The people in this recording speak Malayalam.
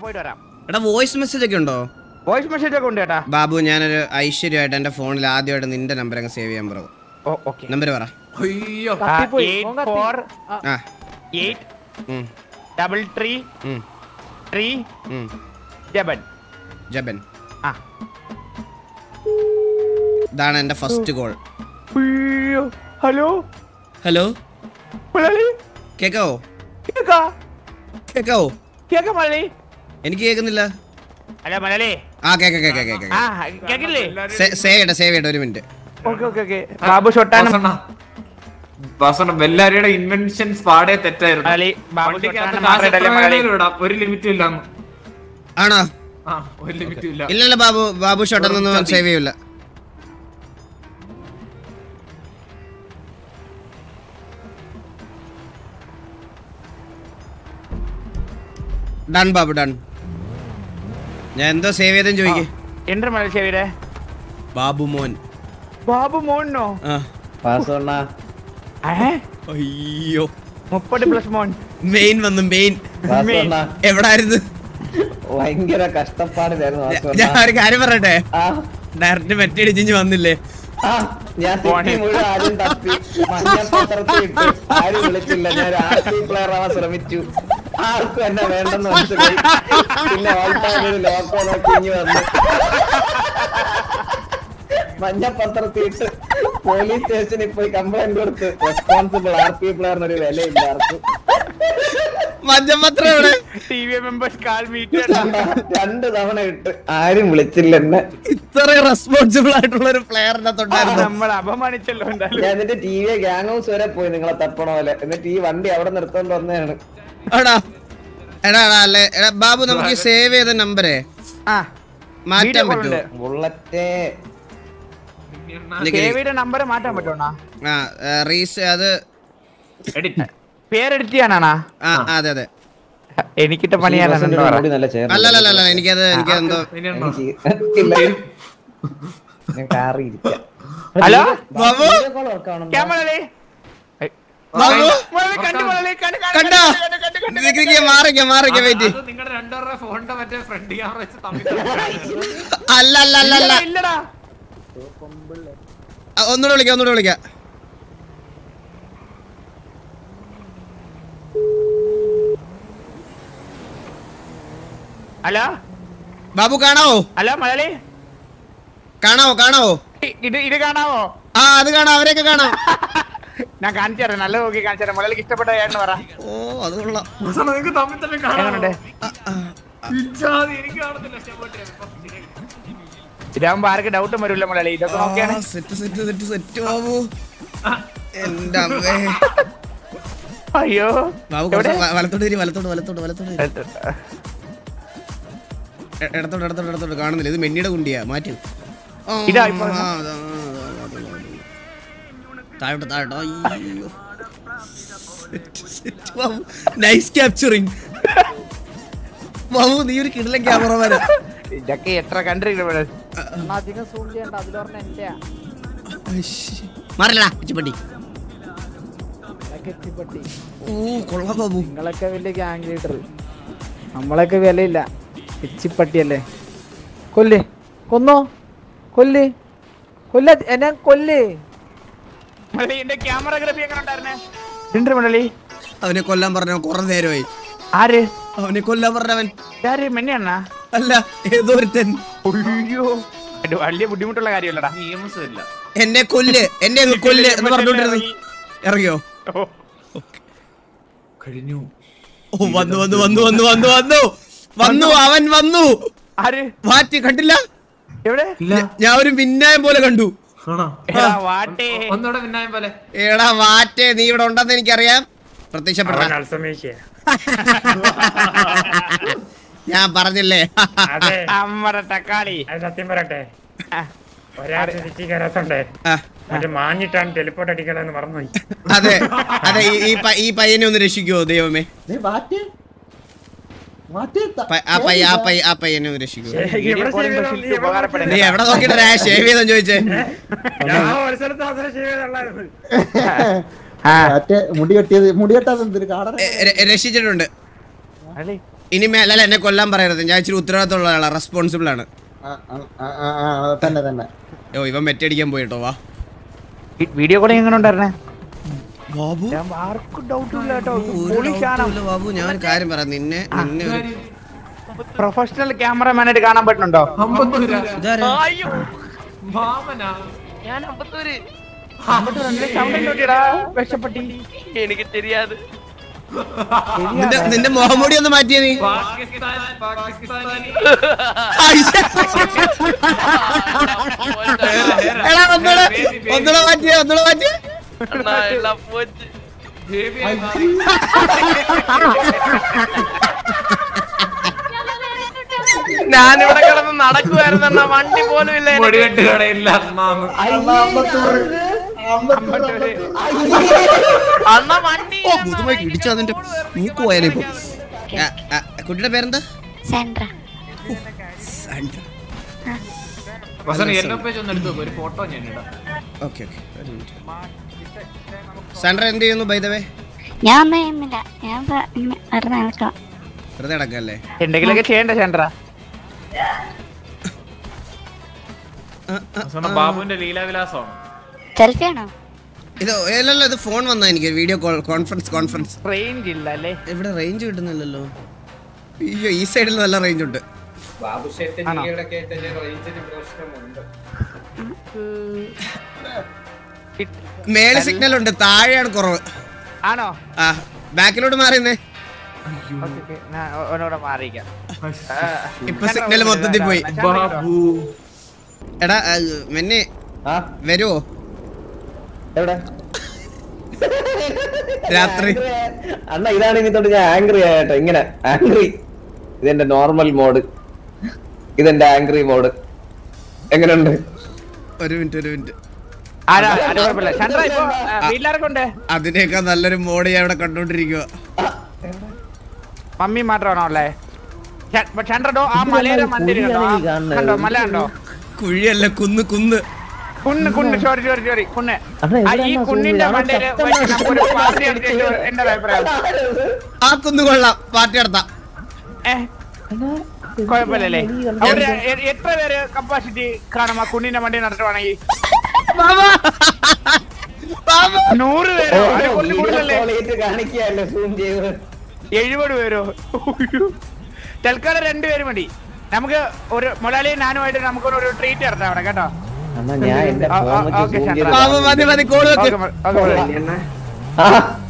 പോയിട്ട് വരാം എടാ വോയിസ് മെസ്സേജ് ഒക്കെ ഉണ്ടോ വോയിസ് മെസ്സേജ് ഒക്കെ ഉണ്ട് ചേട്ടാ ബാബു ഞാനൊരു ഐശ്വര്യമായിട്ട് എന്റെ ഫോണിൽ ആദ്യമായിട്ട് നിന്റെ നമ്പർ അങ്ങ് സേവ് ചെയ്യാൻ പറയും ഓ ഓക്കെ നമ്പർ പറ അയ്യോ കത്തിപ്പോയി, എയ്റ്റ് ഓൻ കത്തി. Four ah eight um, double three um, three um. Seven ജബൻ ആ ഇതാണ് എന്റെ ഫസ്റ്റ് കോൾ അയ്യോ ഹലോ ഹലോ മലയാളി കേക്കാവോ കേക്കാ കേക്കാവോ കേക്കാം മലയാളി എനിക്ക് കേൾക്കുന്നില്ല അല്ല മലയാളി ആ കേക്ക കേക്ക കേക്ക ആ കേക്കില്ലേ സേവ് ചെയ്യട്ടെ സേവ് ചെയ്യട്ടെ ഒരു minute okay okay okay Babu ഷൊട്ടാനം വാസണ്ണ വാസണ്ണ ബെല്ലാരിയുടെ ഇൻവെൻഷൻസ് പാടെ തെറ്റായിരുന്നു മലയാളി ബാബു വണ്ടിക്കകത്ത് ഷൊട്ടാനം കാശ് മാത്രമേ എത്ര മലയാളി വേണേലും ഇടാം ഒരു ലിമിറ്റും ഇല്ലാന്ന് ആണോ ആ ഒരു ലിമിറ്റും ഇല്ല ഇല്ലല്ല ബാബു ബാബു ഷോട്ടൊന്നും ചതി. സേവ് ചെയ്യൂല ഡൺ ബാബു ഡൺ ഞാൻ എന്തോ സേവ് ചെയ്തെന്ന് ചോദിക്കേ എന്റെ മലയാളി ചെവിയുടെ ബാബു മോൻ ബാബു മോനോ ആ വാസുണ്ണ ഏ അയ്യോ മുപ്പത് പ്ലസ് മോൻ മെയിൻ വന്നു മെയിൻ വാസുണ്ണ എവിടായിരുന്നു ഭയങ്കര കഷ്ടപ്പാടിലായിരുന്നു ഞാ- ഞാൻ വാസുണ്ണ ഒരു കാര്യം പറയട്ടെ ആ ഡയറക്റ്റ് മെറ്റടിച്ചിഞ്ഞ് വന്നില്ലേ ആ ഞാൻ സിറ്റി മുഴുവൻ ആദ്യം തപ്പി മഞ്ഞപ്പത്രത്തിൽ ഇട്ട് ആരും വിളിച്ചില്ല ഞാൻ ഒരു ആർട്ടി പ്ലെയർ ആവാൻ ശ്രമിച്ചു ആർക്കും എന്നെ വേണ്ടെന്ന് മനസ്സിലായി പിന്നെ ഓൾ ടൈം ഒരു ലോക്കോ നോക്കി ഇഞ്ഞു വന്നു മഞ്ഞപ്പത്രത്തിൽ ഇട്ട് പോലീസ് സ്റ്റേഷനിൽ പോയി കംപ്ലൈന്റ് കൊടുത്ത് റെസ്പോൺസിബിൾ ആർ പി പ്ലെയറിന് ഒരു വിലയില്ല ആർക്കും മഞ്ഞപത്രം എവിടെ T V members call meet രണ്ട് തവണ ഇട്ട് ആരും വിളിച്ചില്ല എന്നെ ഇത്ര റെസ്പോൺസിബിൾ ആയിട്ടുള്ള ഒരു പ്ലെയറിന്റെ തൊട്ടായിരുന്നു നമ്മൾ അപമാനിച്ചല്ലോ എന്തായാലും ഞാൻ എന്നിട്ട് ടി വി ഗ്യാങ് ഹൗസ് വരെ പോയി നിങ്ങളെ തപ്പണ പോലെ എന്നിട്ട് ഈ വണ്ടി അവിടെ നിർത്തോണ്ട് വന്നതാണ് എടാ എടാ എടാ അല്ലേ എടാ ബാബു നമുക്ക് സേവ് ചെയ്ത നമ്പറേ ആ മാറ്റാൻ Video call പറ്റുമോ ഉണ്ട്. ബുള്ളറ്റേ നിക്ക് നിക്ക്. ദേവിയുടെ നമ്പർ മാറ്റാൻ പറ്റുമോ ആ റീസ് അത് എഡിറ്റ് പേരെടുത്ത് ചെയ്യാനാണാ ആ ആ, അതെ അതെ എനിക്കിട്ട പണിയാനാണ് എന്താ മുടി പറയാ നല്ല ചേർന്ന് അല്ല അല്ല അല്ല എനിക്കത് എനിക്ക് എന്തോ എനിക്ക് ഇല്ല. ഞാൻ കാറി ഇരിക്കാം ഹലോ ബാബു ക്യാമറ ബാബു കണ്ടു മലയാളി, കണ്ടു, കണ്ടു, കണ്ടോ കണ്ടു, കണ്ടു, കണ്ടു, നിക്ക് നിക്ക് മാറിക്ക മാറിക്ക വെയിറ്റ് നിങ്ങളുടെ രണ്ടുപേരുടെ ഫോണിന്റെ മറ്റേ ഫ്രണ്ട് ക്യാമറ വെച്ച് തമ്മിൽ അല്ല അല്ല അല്ല അല്ല ഇല്ലടാ, ഇല്ലടാ ആ, ഒന്നുകൂടെ വിളിക്കാം ഒന്നുകൂടെ വിളിക്കാം ഹലോ ബാബു കാണാവോ ഹലോ മലയാളി കാണാവോ കാണാവോ ഇ- ഇത് ഇത് കാണാവോ ആ അത് കാണാം അവരെയൊക്കെ കാണാം ഞാൻ കാണിച്ചു തരാം നല്ല നോക്കി കാണിച്ചു തരാം മലയാളിക്ക് ഇഷ്ടപ്പെട്ട ഏട്ടന് പറ ഓ അത് കൊള്ളാം നിങ്ങൾക്ക് തമ്മിൽ തന്നെ എങ്ങനുണ്ട് കാണാം ഇജ്ജാതി, എനിക്ക് കാണത്തില്ല ഇഷ്ടപ്പെട്ടു ഇതാകുമ്പോ ആർക്ക് ഡൗട്ടും വരില്ല മലയാളി ഇതൊക്കെ നോക്കിയാണ് set set set set Babu എന്റെ അമ്മേ അയ്യോ ബാബു എവിടെ? കുറച്ച് വ- വലത്തോട്ട് തിരി വലത്തോട്ട് വലത്തോട്ട് വലത്തോട്ട് തിരി. എ- ഇടത്തോട്ട് ഇടത്തോട്ട് ഇടത്തോട്ട് കാണുന്നില്ല ഇത് മെന്നിയുടെ കുണ്ടിയാ മാറ്റി ആ, ഇതാ ഇപ്പൊ ആ, അതാ, അതാ, അതാ, അതാ. താഴോട്ട് താഴോട്ട് അയ്യോ നൈസ് ക്യാപ്ചറിങ് ബാബു നീ ഒരു കിടലൻ ക്യാമറമാനാ ഇതൊക്കെ എത്ര കൺട്രി അധികം സൂം ചെയ്യണ്ട അതിലൊരെണ്ണം എന്റെയാ മാറില്ലടാ പിച്ചിപ്പട്ടി ഇതൊക്കെ എത്തിപ്പെട്ടി ഓ കൊള്ളാം ബാബു നിങ്ങളൊക്കെ വലിയ ഗ്യാങ് ലീഡർ നമ്മളൊക്കെ വിലയില്ല പിച്ചിപ്പട്ടിയല്ലേ കൊല്ല് കൊന്നോ കൊല്ല് കൊല്ല എന്നെ കൊല്ല് മലയാളി എന്റെ ക്യാമറഗ്രാഫി എങ്ങനെ ഉണ്ടായിരുന്നേ ഉണ്ട് മലയാളി അവനെ കൊല്ലാൻ പറഞ്ഞ കുറെ നേരമായി ആര് അവനെ കൊല്ലാൻ പറഞ്ഞവൻ ആര് മെന്നെയാണാ അല്ല ഏതോ ഒരുത്തൻ അയ്യോ ഇത് വലിയ ബുദ്ധിമുട്ടുള്ള കാര്യമല്ലടാ നിയമസം ഇല്ല എന്നെ കൊല്ല് എന്നെ അങ്ങ് കൊല്ല് എന്ന് പറഞ്ഞോണ്ടിരുന്നു ഇറങ്ങിയോ ഓ, കഴിഞ്ഞു ഓ വന്നു വന്നു വന്നു വന്നു വന്നു വന്നു വന്നു അവൻ വന്നു ആര് മാറ്റി കണ്ടില്ല എവിടെ ഇല്ല ഞാൻ ഒരു മിന്നായം പോലെ കണ്ടു ആണോ എടാ, വാട്ടേ ഒന്നുകൂടെ പിന്നായം പോലെ എടാ വാറ്റേ നീ ഇവിടെ ഉണ്ടെന്ന് എനിക്കറിയാം പ്രത്യക്ഷപ്പെട്ട ഞാൻ പറഞ്ഞില്ലേ അതെ അമ്മടെ തക്കാളി അത് സത്യം പറയട്ടെ ആ, ഒരാഴ്ച സിറ്റി കയറാത്തുണ്ടേ ആ, മറ്റേ മാഞ്ഞിട്ടാണ് ടെലിപ്പോർട്ട് അടിക്കണമെന്ന് മറന്നുപോയി അതെ അതെ ഈ- ഈ പ- ഈ പയ്യനെ ഒന്ന് രക്ഷിക്കുവോ ദൈവമേ പ- ആ പയ്യ ആ പയ്യ ആ പയ്യനെ ഒന്ന് രക്ഷിക്കുവോ എവിടെ പോലും save ചെയ്തോ? പക്ഷേ നീ എവിടെ ഉപകാരപ്പെടും. നീ എവിടെ നോക്കിട്ടാ ഷേവ് ചെയ്തെന്ന് ചോദിച്ചേ ഞാൻ ഒരു സ്ഥലത്ത് മാത്രമേ save ചെയ്തുള്ളായിരുന്നു. ആ, മറ്റേ മുടി കെട്ടിയത് മുടി കെട്ടാതെ എന്തൊരു കാടന എ- ര- രക്ഷിച്ചിട്ടുണ്ട് മലയാളി ഇനി മേലെ എന്നെ കൊല്ലാൻ പറയരുത് ഞാൻ ഇച്ചിരി ഉത്തരവാദിത്തമുള്ള ആളാണ് റെസ്പോൺസിബിൾ ആണ് ആ, ആ, ആ, ആ, ആ, തന്നെ തന്നെ ഓ ഇവൻ മെറ്റടിക്കാൻ പോയിട്ടോ വാ വീഡിയോ കോളിംഗ് എങ്ങനെ ഉണ്ടായിരുന്നേ ബാബു ആർക്കും ഡൗട്ട് ഇല്ല കേട്ടോ ഒരു doubt ഇല്ല ബാബു ഞാൻ ഒരു കാര്യം പറയാം നിന്നെ നിന്നെ ഒരു പ്രൊഫഷണൽ ക്യാമറമാനായിട്ട് കാണാൻ പറ്റുന്നുണ്ടോ അമ്പത്തൂരാ ഇതാരാ? മാമനാ വിഷപ്പെട്ടി എനിക്ക് தெரியாது നിന്റെ നിന്റെ മുഖംമൂടി ഒന്ന് മാറ്റിയേ നീ പാകിസ്ഥാൻ പാകിസ്ഥാനി എടാ ഒന്നുകൂടെ ഒന്നുകൂടെ മാറ്റിയേ ഒന്നുകൂടെ മാറ്റിയേ அண்ணா எல்லாம் போச்சு ബേബിയായി മാറി. ഞാനിവിടെ കിടന്ന് നടക്കുവായിരുന്നു അണ്ണാ വണ്ടി പോലും ഇല്ല എനിക്ക്. മുടികെട്ട് കടയില്ല അണ്ണാന്ന് അണ്ണാ വണ്ടി ഓ മുതുമായി ഇടിച്ചു അതിന്റെ മൂക്ക് പോയാലേ ഇപ്പൊ ആ, ആ, കുട്ടിയുടെ പേരെന്താ സാൻഡ്ര സാൻഡ്ര വസന്ത് എന്നെ പേജ് ഒന്ന് എടുത്തു ഒരു ഫോട്ടോ ഞാൻ ഇടാം ഓക്കെ ഓക്കെ സാൻഡ്ര എന്ത് ചെയ്യുന്നു ബൈ ദ വേ ഞാൻ ഒന്നും ചെയ്യുന്നില്ല ഞാൻ ഇപ്പൊ ഇങ്ങനെ വെറുതെ നടക്കാം വെറുതെ അടക്കല്ലേ എന്തെങ്കിലുമൊക്കെ ചെയ്യണ്ട ചന്ദ്ര വസന്ത് ബാബുവിന്റെ ലീലാവിലാസമാണ് സെൽഫി ആണോ ഇത് അല്ലല്ലോ ഇത് ഫോൺ വന്നാ എനിക്ക് video call conference conference range ഇല്ല അല്ലേ ഇവിടെ റേഞ്ച് കിട്ടുന്നില്ലല്ലോ അയ്യോ ഈ സൈഡിൽ നല്ല റേഞ്ച് ഉണ്ട് മേലെ സിഗ്നൽ ഉണ്ട് താഴെയാണ് കുറവ് ആണോ ആ ബാക്കിലോട്ട് മാറിയുന്നേ ഓക്കേ, ഓക്കേ. ഞാൻ ഒ- ഒന്നുകൂടെ മാറിയിക്കാം ഇപ്പൊ സിഗ്നൽ മൊത്തത്തിൽ പോയി ബാബു എടാ ആ, മെന്നെ ആ വരുവോ എവിടെ രാത്രി അണ്ണ ഇതാണ് ഇനി തൊട്ട് ഞാൻ ആംഗ്രി ആയിട്ടോ ഇങ്ങനെ ആംഗ്രി ഇതെന്റെ നോർമൽ മോഡ് ഇതെന്റെ ആംഗ്രി മോഡ് എങ്ങനെയുണ്ട് ഒരു മിനിറ്റ് ഒരു മിനിറ്റ് ആരാ അത് കുഴപ്പമില്ല ചന്ദ്ര ഇപ്പൊ ആ, വീട്ടിലാരൊക്കെ ഉണ്ട് അതിനേക്കാൾ നല്ലൊരു മോഡ് ഞാൻ ഇവിടെ കണ്ടോണ്ടിരിക്കുക മമ്മി മാത്രമാണോ ഉള്ളേ ച- but ചന്ദ്ര ഡോ ആ മലയുടെ മന്ദിരം കണ്ടോ ആ, കുഴിയാണ് ഈ കാണുന്നത്. കണ്ടോ മല കണ്ടോ കുഴിയല്ല കുന്ന് കുന്ന് കുന്ന് കുന്ന് സോറി സോറി സോറി കുന്ന് അണ്ണാ, ആ, എവിടെയാ ഈ അണ്ണാ കുന്നിന്റെ സൂര്യ? മണ്ടയില് അണ്ണാ, വെച്ച് നമുക്കൊരു സത്യം പാർട്ടി പറഞ്ഞാ നടത്തിയിട്ട് എന്റെ ഒരു അഭിപ്രായം ആ കുന്ന് കൊള്ളാം പാർട്ടി നടത്താം ഏ കുഴപ്പമില്ലല്ലേ അവിടെ എ- എത്ര പേര് കപ്പാസിറ്റി കാണും ആ കുന്നിന്റെ മണ്ടി നടത്തുവാണെങ്കിൽ നൂറ് പേരോ അതിൽ കുറച്ച് കൂടുതലല്ലേ കാണിക്കല്ലേ സൂം ചെയ്ത് എഴുപത് പേരോ ഉയ്യോ. തൽക്കാലം രണ്ടുപേര് മതി നമുക്ക് ഒരു മുലാലിയും നാനുമായിട്ട് നമുക്കൊരു ഒരു ട്രീറ്റ് നടത്താം അവിടെ കേട്ടോ അണ്ണാ ഞാൻ എന്റെ ആ, ആ, ഫോൺ വെച്ച് ഓക്കേ, zoom ചന്ദ്ര. ചെയ്ത് ബാബു മതി മതി കോള് വെക്ക് ഓക്കെ, ഓക്കെ, ഓക്കെ. ആ